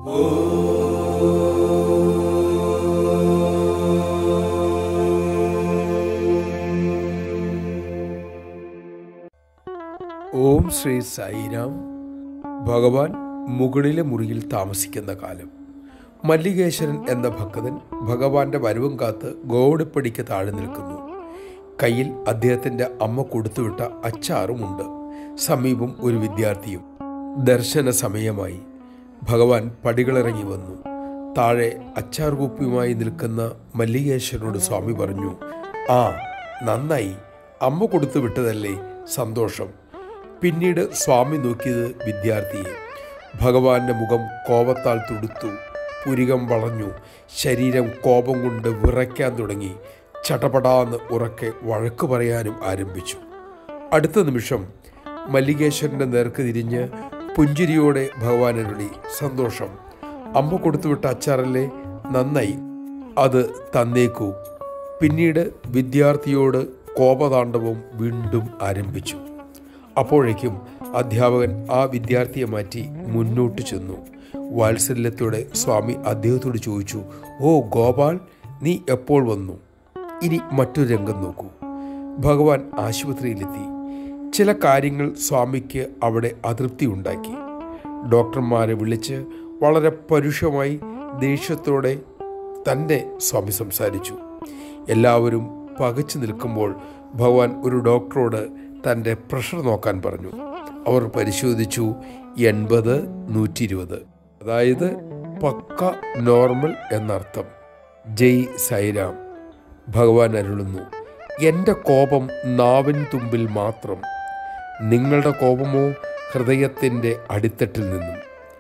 ഓം ശ്രീ സായിരാം ഭഗവാൻ മുകളിലെ മുറിയിൽ താമസിക്കുന്ന കാലം മല്ലികേശ്വരൻ എന്ന ഭക്തൻ ഭഗവാന്റെ വരവും കാത്ത് ഗോവണിപ്പടിക്ക് താഴെ നിൽക്കുന്നു കയ്യിൽ അദ്ദേഹത്തിൻ്റെ അമ്മ കൊടുത്തുവിട്ട അച്ചാറുമുണ്ട് സമീപം ഒരു വിദ്യാർത്ഥിയും ദർശന സമയമായി ഭഗവാൻ പടികളിറങ്ങി വന്നു താഴെ അച്ചാർ കുപ്പിയുമായി നിൽക്കുന്ന മല്ലികേശ്വരനോട് സ്വാമി പറഞ്ഞു ആ നന്നായി അമ്മ കൊടുത്തു വിട്ടതല്ലേ സന്തോഷം പിന്നീട് സ്വാമി നോക്കിയത് വിദ്യാർത്ഥിയെ ഭഗവാന്റെ മുഖം കോപത്താൽ തുടുത്തു പുരികം വളഞ്ഞു ശരീരം കോപം കൊണ്ട് വിറയ്ക്കാൻ തുടങ്ങി ചടപടാന്ന് ഉറക്കെ വഴക്ക് പറയാനും ആരംഭിച്ചു അടുത്ത നിമിഷം മല്ലികേശ്വരൻ്റെ നേർക്ക് തിരിഞ്ഞ് പുഞ്ചിരിയോടെ ഭഗവാൻ അരുളി സന്തോഷം അമ്മ കൊടുത്തുവിട്ട അച്ചാറല്ലേ നന്നായി അത് തന്നേക്കൂ പിന്നീട് വിദ്യാർത്ഥിയോട് കോപതാണ്ഡവം വീണ്ടും ആരംഭിച്ചു അപ്പോഴേക്കും അധ്യാപകൻ ആ വിദ്യാർത്ഥിയെ മാറ്റി മുന്നോട്ട് ചെന്നു വാത്സല്യത്തോടെ സ്വാമി അദ്ദേഹത്തോട് ചോദിച്ചു ഓ ഗോപാൽ നീ എപ്പോൾ വന്നു ഇനി മറ്റൊരു രംഗം നോക്കൂ ഭഗവാൻ ആശുപത്രിയിലെത്തി ചില കാര്യങ്ങൾ സ്വാമിക്ക് അവിടെ അതൃപ്തി ഉണ്ടാക്കി ഡോക്ടർമാരെ വിളിച്ച് വളരെ പരുഷമായി ദേഷ്യത്തോടെ തന്നെ സ്വാമി സംസാരിച്ചു എല്ലാവരും പകച്ചു നിൽക്കുമ്പോൾ ഭഗവാൻ ഒരു ഡോക്ടറോട് തൻ്റെ പ്രഷർ നോക്കാൻ പറഞ്ഞു അവർ പരിശോധിച്ചു എൺപത് നൂറ്റി ഇരുപത് അതായത് പക്ക നോർമൽ എന്നർത്ഥം ജയ് സൈരാം ഭഗവാൻ അരുളുന്നു എൻ്റെ കോപം നാവിൻ തുമ്പിൽ മാത്രം നിങ്ങളുടെ കോപമോ ഹൃദയത്തിൻ്റെ അടിത്തട്ടിൽ നിന്നും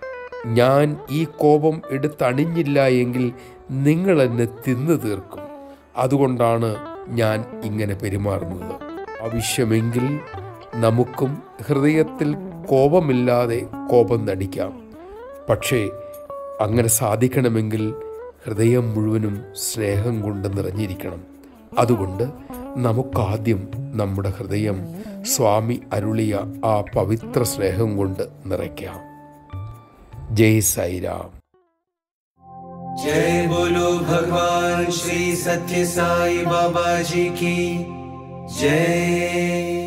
ഞാൻ ഈ കോപം എടുത്തണിഞ്ഞില്ല എങ്കിൽ നിങ്ങൾ എന്നെ തിന്നു തീർക്കും അതുകൊണ്ടാണ് ഞാൻ ഇങ്ങനെ പെരുമാറുന്നത് ആവശ്യമെങ്കിൽ നമുക്കും ഹൃദയത്തിൽ കോപമില്ലാതെ കോപം നടിക്കാം പക്ഷേ അങ്ങനെ സാധിക്കണമെങ്കിൽ ഹൃദയം മുഴുവനും സ്നേഹം കൊണ്ട് നിറഞ്ഞിരിക്കണം അതുകൊണ്ട് നമുക്കാദ്യം നമ്മുടെ ഹൃദയം സ്വാമി അരുളിയ ആ പവിത്ര സ്നേഹം കൊണ്ട് നിറയ്ക്കാം ജയ് സൈരാം जय बोलो भगवान श्री सत्य साई बाबा जी की जय